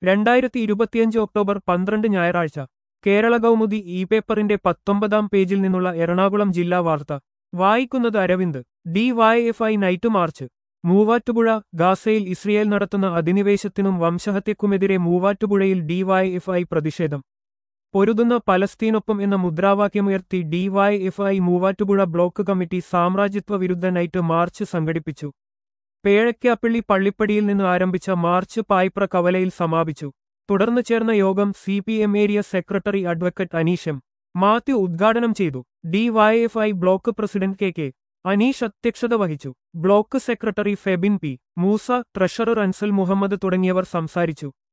രണ്ടായിരത്തി ഇരുപത്തിയഞ്ച് ഒക്ടോബർ പന്ത്രണ്ട് ഞായറാഴ്ച കേരള കൗമുദി ഇ പേപ്പറിന്റെ പത്തൊമ്പതാം പേജിൽ നിന്നുള്ള എറണാകുളം ജില്ലാ വാർത്ത വായിക്കുന്നത് Aravind D Y F I night march Muvattupuzha ഗാസയിൽ ഇസ്രയേൽ നടത്തുന്ന അധിനിവേശത്തിനും വംശഹത്യക്കുമെതിരെ മൂവാറ്റുപുഴയിൽ ഡി വൈ എഫ് ഐ പ്രതിഷേധം പൊരുതുന്ന പലസ്തീനൊപ്പം എന്ന മുദ്രാവാക്യമുയർത്തി D Y F I Muvattupuzha block committee സാമ്രാജ്യത്വ വിരുദ്ധ നൈറ്റ് മാർച്ച് സംഘടിപ്പിച്ചു പേഴയ്ക്കാപ്പള്ളി പള്ളിപ്പടിയിൽ നിന്ന് ആരംഭിച്ച മാർച്ച് പായ്പ്ര കവലയിൽ സമാപിച്ചു തുടർന്ന് ചേർന്ന യോഗം C P M area secretary advocate അനീഷം മാത്യു ഉദ്ഘാടനം ചെയ്തു D Y F I block president K K Aneesh അധ്യക്ഷത വഹിച്ചു block secretary Febin P Moosa treasurer Ansal Muhammad തുടങ്ങിയവർ സംസാരിച്ചു